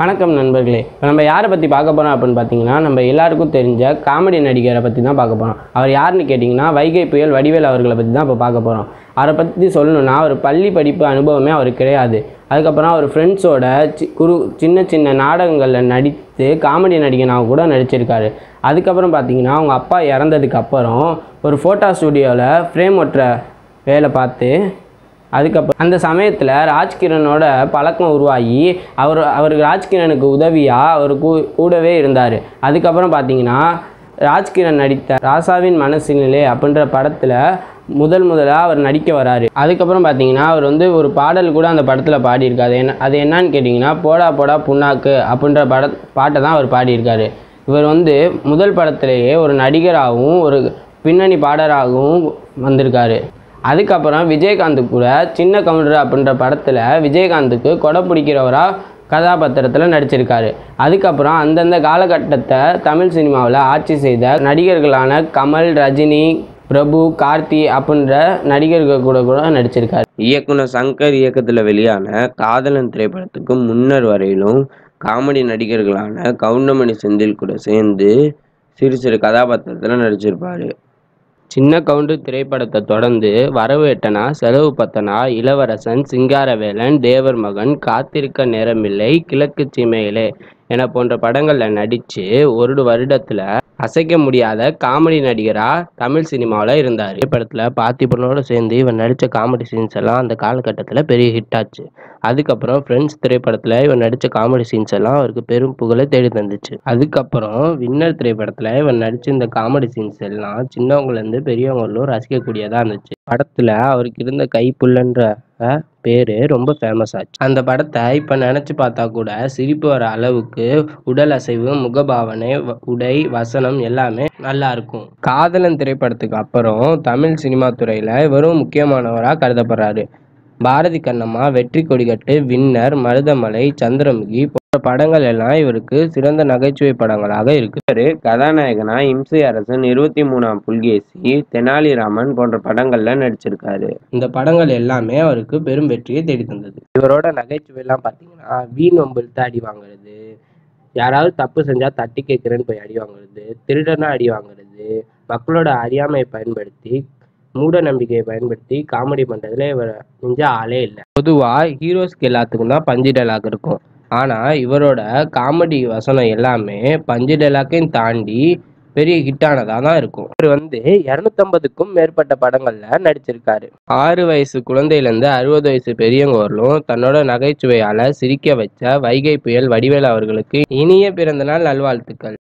வணக்கம் நண்பர்களே இப்போ நம்ம யாரை பற்றி பார்க்க போகிறோம் அப்படின்னு பார்த்தீங்கன்னா நம்ம எல்லாருக்கும் தெரிஞ்ச காமெடி நடிகரை பற்றி தான் பார்க்க போகிறோம் அவர் யாருன்னு கேட்டிங்கன்னா வைகை புயல் வடிவேல் அவர்களை பற்றி தான் இப்போ பார்க்க போகிறோம் அவரை பற்றி சொல்லணும்னா அவர் பள்ளி படிப்பு அனுபவமே அவருக்கு கிடையாது அதுக்கப்புறம் அவர் ஃப்ரெண்ட்ஸோட சி குறு சின்ன சின்ன நாடகங்களில் நடித்து காமெடி நடிகனாக கூட நடிச்சிருக்காரு அதுக்கப்புறம் பார்த்தீங்கன்னா அவங்க அப்பா இறந்ததுக்கு அப்புறம் ஒரு ஃபோட்டோ ஸ்டுடியோவில் ஃப்ரேம் ஒட்டுற வேலை பார்த்து அதுக்கப்புறம் அந்த சமயத்தில் ராஜ்கிரனோட பழக்கம் உருவாகி அவர் அவருக்கு ராஜ்கிரனுக்கு உதவியாக அவர் கூ கூடவே இருந்தார் அதுக்கப்புறம் பார்த்தீங்கன்னா ராஜ்கிரண் நடித்த ராசாவின் மனசினிலே அப்படின்ற படத்தில் முதல் முதலாக அவர் நடிக்க வராரு அதுக்கப்புறம் பார்த்தீங்கன்னா அவர் வந்து ஒரு பாடல் கூட அந்த படத்தில் பாடியிருக்காரு என்ன அது என்னன்னு கேட்டிங்கன்னா போடா போடா புண்ணாக்கு அப்படின்ற பட பாட்டை தான் அவர் பாடியிருக்காரு இவர் வந்து முதல் படத்திலேயே ஒரு நடிகராகவும் ஒரு பின்னணி பாடராகவும் வந்திருக்காரு அதுக்கப்புறம் விஜயகாந்த் கூட சின்ன கவுண்டர் அப்படின்ற படத்தில் விஜயகாந்துக்கு கொடை பிடிக்கிறவராக கதாபாத்திரத்தில் நடிச்சிருக்காரு அதுக்கப்புறம் அந்தந்த காலகட்டத்தை தமிழ் சினிமாவில் ஆட்சி செய்த நடிகர்களான கமல் ரஜினி பிரபு கார்த்தி அப்படின்ற நடிகர்கள் கூட கூட நடிச்சிருக்காரு இயக்குனர் சங்கர் இயக்கத்தில் வெளியான காதலன் திரைப்படத்துக்கு முன்னர் வரையிலும் காமெடி நடிகர்களான கவுண்டமணி செந்தில் கூட சேர்ந்து சிறு சிறு கதாபாத்திரத்தில் நடிச்சிருப்பாரு சின்ன கவுண்டர் திரைப்படத்தை தொடர்ந்து வரவு எட்டனா செலவு பத்தனா இளவரசன் சிங்காரவேலன் தேவர் மகன் காத்திருக்க நேரமில்லை கிழக்கு சீமையிலே என போன்ற படங்களில் நடித்து ஒரு வருடத்தில் அசைக்க முடியாத காமெடி நடிகராக தமிழ் சினிமாவில் இருந்தார் படத்தில் பார்த்திபனோடு சேர்ந்து இவர் நடித்த காமெடி சீன்ஸ் எல்லாம் அந்த காலகட்டத்தில் பெரிய ஹிட் ஆச்சு அதுக்கப்புறம் ஃப்ரெண்ட்ஸ் திரைப்படத்தில் இவர் நடித்த காமெடி சீன்ஸ் எல்லாம் அவருக்கு பெரும் புகழை தேடி தந்துச்சு அதுக்கப்புறம் வின்னர் திரைப்படத்தில் இவர் நடித்த இந்த காமெடி சீன்ஸ் எல்லாம் சின்னவங்கலேருந்து பெரியவங்களும் ரசிக்கக்கூடியதாக இருந்துச்சு படத்தில் அவருக்கு இருந்த கைப்புள்ளன்ற பேர் ரொம்ப ஃபேமஸ் ஆச்சு அந்த படத்தை இப்போ நினச்சி பார்த்தா கூட சிரிப்பு வர அளவுக்கு உடல் அசைவு முகபாவனை வ- உடை வசனம் எல்லாமே நல்லா இருக்கும் காதலன் திரைப்படத்துக்கு அப்புறம் தமிழ் சினிமா துறையில் இவரும் முக்கியமானவராக கருதப்படுறாரு பாரதி கண்ணம்மா வெற்றி கொடிகட்டு வின்னர் மருதமலை சந்திரமுகி போன்ற படங்கள் எல்லாம் இவருக்கு சிறந்த நகைச்சுவை படங்களாக இருக்கு இவரு கதாநாயகனா இம்சை அரசன் இருபத்தி மூணாம் புல்கேசி தெனாலிராமன் போன்ற படங்கள்ல நடிச்சிருக்காரு இந்த படங்கள் எல்லாமே அவருக்கு பெரும் வெற்றியை தேடி தந்தது இவரோட நகைச்சுவை எல்லாம் பார்த்தீங்கன்னா வீண் வம்பிழுத்து அடி வாங்குறது யாராவது தப்பு செஞ்சா தட்டி கேட்குறேன்னு போய் அடி வாங்குறது திருடனா அடி வாங்குறது மக்களோட அறியாமையை பயன்படுத்தி மூட நம்பிக்கையை பயன்படுத்தி காமெடி பண்றதுல இவர் செஞ்ச ஆளே இல்லை பொதுவா ஹீரோஸ்க்கு எல்லாத்துக்கும் தான் பஞ்சு டைலாக் இருக்கும் ஆனா இவரோட காமெடி வசனம் எல்லாமே பஞ்சு டைலாக்கையும் தாண்டி பெரிய ஹிட்டானதாக தான் இருக்கும் இவர் வந்து இரநூத்தம்பதுக்கும் மேற்பட்ட படங்கள்ல நடிச்சிருக்காரு ஆறு வயசு குழந்தையிலேருந்து அறுபது வயசு பெரியவங்க வரலும் தன்னோட நகைச்சுவையால சிரிக்க வச்ச வைகை புயல் வடிவேல் அவர்களுக்கு இனிய பிறந்தநாள் நல்வாழ்த்துக்கள்